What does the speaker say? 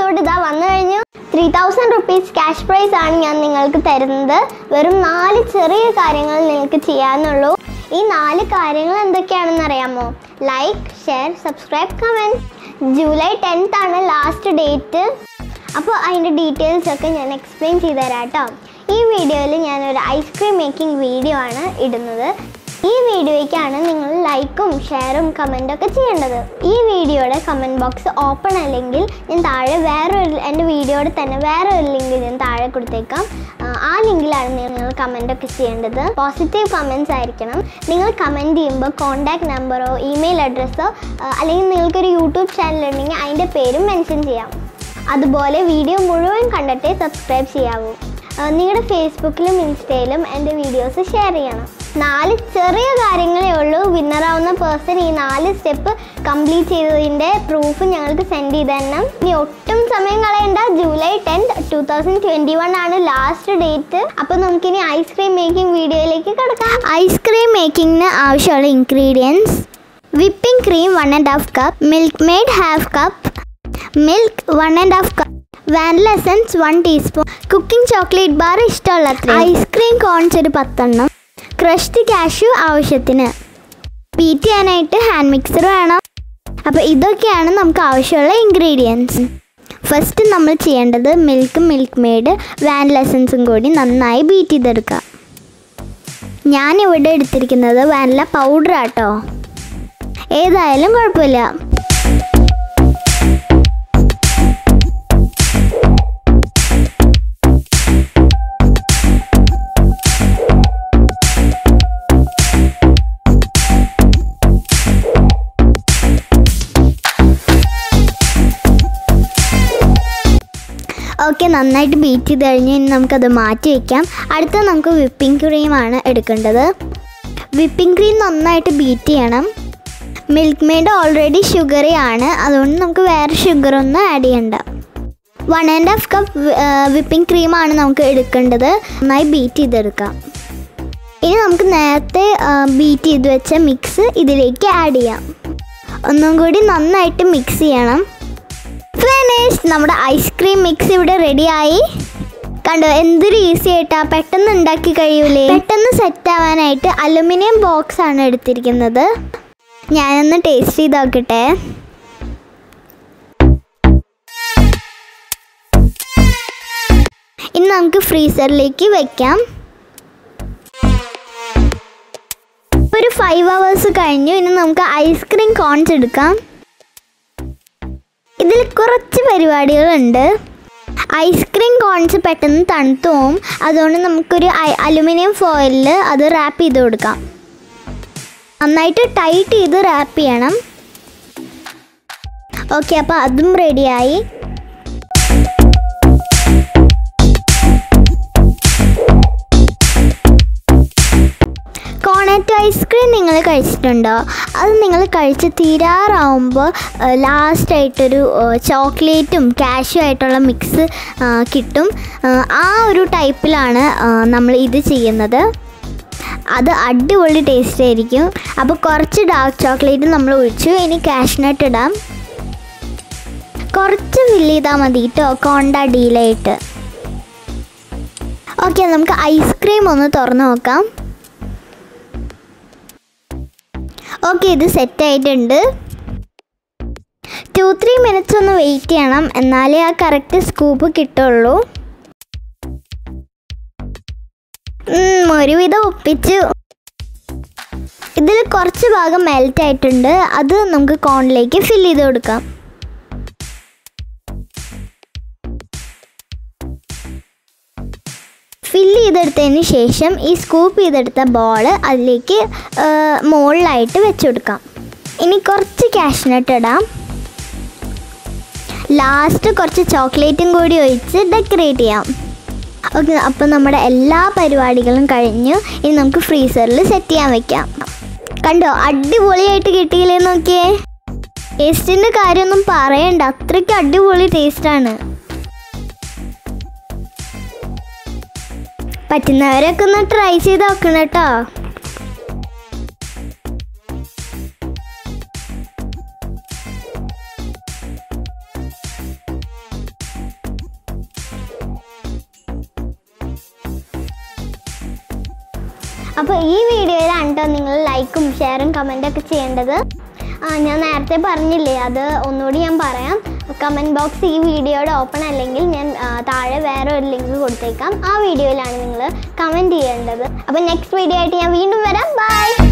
episode ഇതാ വന്നു കഴിഞ്ഞു three thousand rupees cash prize ആണ് ഞാൻ നിങ്ങൾക്ക് തരുന്നത് വെറും നാല് ചെറിയ കാര്യങ്ങൾ നിങ്ങൾക്ക് ചെയ്യാനുള്ളൂ ഈ നാല് കാര്യങ്ങൾ എന്തൊക്കെയാണെന്ന് അറിയാമോ like share subscribe comment July tenth ആണ് ലാസ്റ്റ് ഡേറ്റ് അപ്പോൾ അതിൻ്റെ ഡീറ്റെയിൽസ് ഒക്കെ ഞാൻ എക്സ്പ്ലെയിൻ ചെയ്തു തരാം കേട്ടോ ഈ വീഡിയോയിൽ ഞാനൊരു ഐസ്ക്രീം മേക്കിംഗ് വീഡിയോ ആണ് ഇടുന്നത് ഈ വീഡിയോയ്ക്കാണ് നിങ്ങൾ ലൈക്കും ഷെയറും കമൻറ്റും ഒക്കെ ചെയ്യേണ്ടത് ഈ വീഡിയോയുടെ കമൻറ്റ് ബോക്സ് ഓപ്പൺ അല്ലെങ്കിൽ ഞാൻ താഴെ വേറൊരു എൻ്റെ വീഡിയോയുടെ തന്നെ വേറെ ഒരു ലിങ്ക് ഞാൻ താഴെ കൊടുത്തേക്കാം ആ, ആ ലിങ്കിലാണ് നിങ്ങൾ കമൻ്റ് ഒക്കെ ചെയ്യേണ്ടത് പോസിറ്റീവ് കമൻറ്റ്സ് ആയിരിക്കണം നിങ്ങൾ കമൻറ്റ് ചെയ്യുമ്പോൾ കോൺടാക്ട് നമ്പറോ ഇമെയിൽ അഡ്രസ്സോ അല്ലെങ്കിൽ നിങ്ങൾക്കൊരു യൂട്യൂബ് ചാനൽ ഉണ്ടെങ്കിൽ അതിൻ്റെ പേരും മെൻഷൻ ചെയ്യാം അതുപോലെ വീഡിയോ മുഴുവൻ കണ്ടിട്ടേ സബ്സ്ക്രൈബ് ചെയ്യാവൂ ആഹ് നിങ്ങളുടെ ഫേസ്ബുക്കിലും ഇൻസ്റ്റയിലും എൻ്റെ വീഡിയോസ് ഷെയർ ചെയ്യണം നാല് ചെറിയ കാര്യങ്ങളേ ഉള്ളൂ വിന്നറാവുന്ന പേഴ്സൺ ഈ നാല് സ്റ്റെപ്പ് കംപ്ലീറ്റ് ചെയ്തതിൻ്റെ പ്രൂഫ് ഞങ്ങൾക്ക് സെൻഡ് ചെയ്ത് തരണം ഇനി ഒട്ടും സമയം കളയണ്ട July tenth two thousand twenty one ആണ് ലാസ്റ്റ് ഡേറ്റ് അപ്പോൾ നമുക്കിനി ഐസ്ക്രീം മേക്കിംഗ് വീഡിയോയിലേക്ക് കിടക്കാം ഐസ്ക്രീം മേക്കിങ്ങിന് ആവശ്യമുള്ള ingredients whipping cream one and half cup Milkmaid half cup milk one and half cup vanilla essence one teaspoon cooking chocolate bar ഇഷ്ടമുള്ള ice cream cones ഒരു പത്തെണ്ണം ക്രഷ്ഡ് കാഷ്യൂ ആവശ്യത്തിന് ബീറ്റ് ചെയ്യാനായിട്ട് hand mixer വേണം അപ്പോൾ ഇതൊക്കെയാണ് നമുക്ക് ആവശ്യമുള്ള ഇൻഗ്രീഡിയൻസ് ഫസ്റ്റ് നമ്മൾ ചെയ്യേണ്ടത് മിൽക്കും മിൽക്ക് മെയ്ഡ് വാനില എസൻസും കൂടി നന്നായി ബീറ്റ് ചെയ്തെടുക്കുക ഞാനിവിടെ എടുത്തിരിക്കുന്നത് വാനില പൗഡർ ആട്ടോ ഏതായാലും കുഴപ്പമില്ല ഓക്കെ നന്നായിട്ട് ബീറ്റ് ചെയ്ത് കഴിഞ്ഞ് ഇനി നമുക്കത് മാറ്റി വയ്ക്കാം അടുത്ത നമുക്ക് വിപ്പിംഗ് ക്രീമാണ് എടുക്കേണ്ടത് വിപ്പിംഗ് ക്രീം നന്നായിട്ട് ബീറ്റ് ചെയ്യണം മിൽക്ക് മെയ്ഡ് ഓൾറെഡി ഷുഗറി ആണ് അതുകൊണ്ട് നമുക്ക് വേറെ ഷുഗറൊന്നും ആഡ് ചെയ്യണ്ട one and half cup whipping ക്രീമാണ് നമുക്ക് എടുക്കേണ്ടത് നന്നായി ബീറ്റ് ചെയ്തെടുക്കാം ഇനി നമുക്ക് നേരത്തെ ബീറ്റ് ചെയ്ത് വെച്ച മിക്സ് ഇതിലേക്ക് ആഡ് ചെയ്യാം ഒന്നും കൂടി നന്നായിട്ട് മിക്സ് ചെയ്യണം ഫിനിഷ് നമ്മുടെ ഐസ്ക്രീം മിക്സ് ഇവിടെ റെഡിയായി കണ്ടോ എന്തൊരു ഈസി ആയിട്ടാ പെട്ടെന്ന് ഉണ്ടാക്കി കഴിയൂലേ പെട്ടെന്ന് സെറ്റ് ആവാനായിട്ട് അലുമിനിയം ബോക്സ് ആണ് എടുത്തിരിക്കുന്നത് ഞാനൊന്ന് ടേസ്റ്റ് ചെയ്ത് നോക്കട്ടെ ഇനി നമുക്ക് ഫ്രീസറിലേക്ക് വെക്കാം ഒരു ഫൈവ് അവേഴ്സ് കഴിഞ്ഞു ഇനി നമുക്ക് ഐസ്ക്രീം കോൺസ് എടുക്കാം ഇതിൽ കുറച്ച് പരിപാടികളുണ്ട് ഐസ്ക്രീം കോൺസ് പെട്ടെന്ന് തണുത്തു പോവും അതുകൊണ്ട് നമുക്കൊരു അലുമിനിയം ഫോയിലിൽ അത് റാപ്പ് ചെയ്ത് കൊടുക്കാം നന്നായിട്ട് ടൈറ്റ് ചെയ്ത് റാപ്പ് ചെയ്യണം ഓക്കെ അപ്പോൾ അതും റെഡിയായി കോണറ്റ് ഐസ്ക്രീം നിങ്ങൾ കഴിച്ചിട്ടുണ്ടോ അത് നിങ്ങൾ കഴിച്ച് തീരാറാവുമ്പോൾ ലാസ്റ്റായിട്ടൊരു ചോക്ലേറ്റും കാഷ്യൂ ആയിട്ടുള്ള മിക്സ് കിട്ടും ആ, ആ ഒരു ടൈപ്പിലാണ് നമ്മൾ ഇത് ചെയ്യുന്നത് അത് അടിപൊളി ടേസ്റ്റ് ആയിരിക്കും അപ്പോൾ കുറച്ച് ഡാർക്ക് ചോക്ലേറ്റ് നമ്മൾ ഒഴിച്ചു ഇനി കാഷ്നട്ട് ഇടാം കുറച്ച് ഫില്ല് ചെയ്താൽ മതി കേട്ടോ കോണ്ട ഡീലായിട്ട് ഓക്കെ നമുക്ക് ഐസ്ക്രീം ഒന്ന് തുറന്ന് നോക്കാം ഓക്കെ ഇത് സെറ്റ് ആയിട്ടുണ്ട് ടു ത്രീ മിനിറ്റ്സ് ഒന്ന് വെയിറ്റ് ചെയ്യണം എന്നാലേ ആ കറക്റ്റ് സ്കൂപ്പ് കിട്ടുള്ളൂ ഉം, ഒരുവിധം ഒപ്പിച്ചു ഇതിൽ കുറച്ച് ഭാഗം മെൽറ്റ് ആയിട്ടുണ്ട് അത് നമുക്ക് കോണിലേക്ക് ഫില്ല് ചെയ്ത് കൊടുക്കാം ഫില്ല് ചെയ്തെടുത്തതിന് ശേഷം ഈ സ്കൂപ്പ് ചെയ്തെടുത്ത ബോൾ അതിലേക്ക് മുകളിലായിട്ട് വെച്ച് കൊടുക്കാം ഇനി കുറച്ച് കാഷ്നട്ട് ഇടാം ലാസ്റ്റ് കുറച്ച് ചോക്ലേറ്റും കൂടി ഒഴിച്ച് ഡെക്കറേറ്റ് ചെയ്യാം ഓക്കെ അപ്പോൾ നമ്മുടെ എല്ലാ പരിപാടികളും കഴിഞ്ഞു ഇനി നമുക്ക് ഫ്രീസറിൽ സെറ്റ് ചെയ്യാൻ വെക്കാം കണ്ടോ അടിപൊളിയായിട്ട് കിട്ടിയില്ലേ നോക്കിയേ ടേസ്റ്റിൻ്റെ കാര്യമൊന്നും പറയണ്ട അത്രയ്ക്ക് അടിപൊളി ടേസ്റ്റാണ് പറ്റുന്നവരൊക്കെ ഒന്ന് ട്രൈ ചെയ്ത് നോക്കണം കേട്ടോ അപ്പോൾ ഈ വീഡിയോയിലാണ് കേട്ടോ നിങ്ങൾ ലൈക്കും ഷെയറും കമൻറ്റൊക്കെ ചെയ്യേണ്ടത് ആ ഞാൻ നേരത്തെ പറഞ്ഞില്ലേ അത് ഒന്നുകൂടി ഞാൻ പറയാം കമൻറ്റ് ബോക്സ് ഈ വീഡിയോയുടെ ഓപ്പൺ അല്ലെങ്കിൽ ഞാൻ ആ, താഴെ വേറെ ഒരു ലിങ്ക് കൊടുത്തേക്കാം ആ വീഡിയോയിലാണ് നിങ്ങൾ കമൻറ്റ് ചെയ്യേണ്ടത് അപ്പോൾ നെക്സ്റ്റ് വീഡിയോ ആയിട്ട് ഞാൻ വീണ്ടും വരാം ബൈ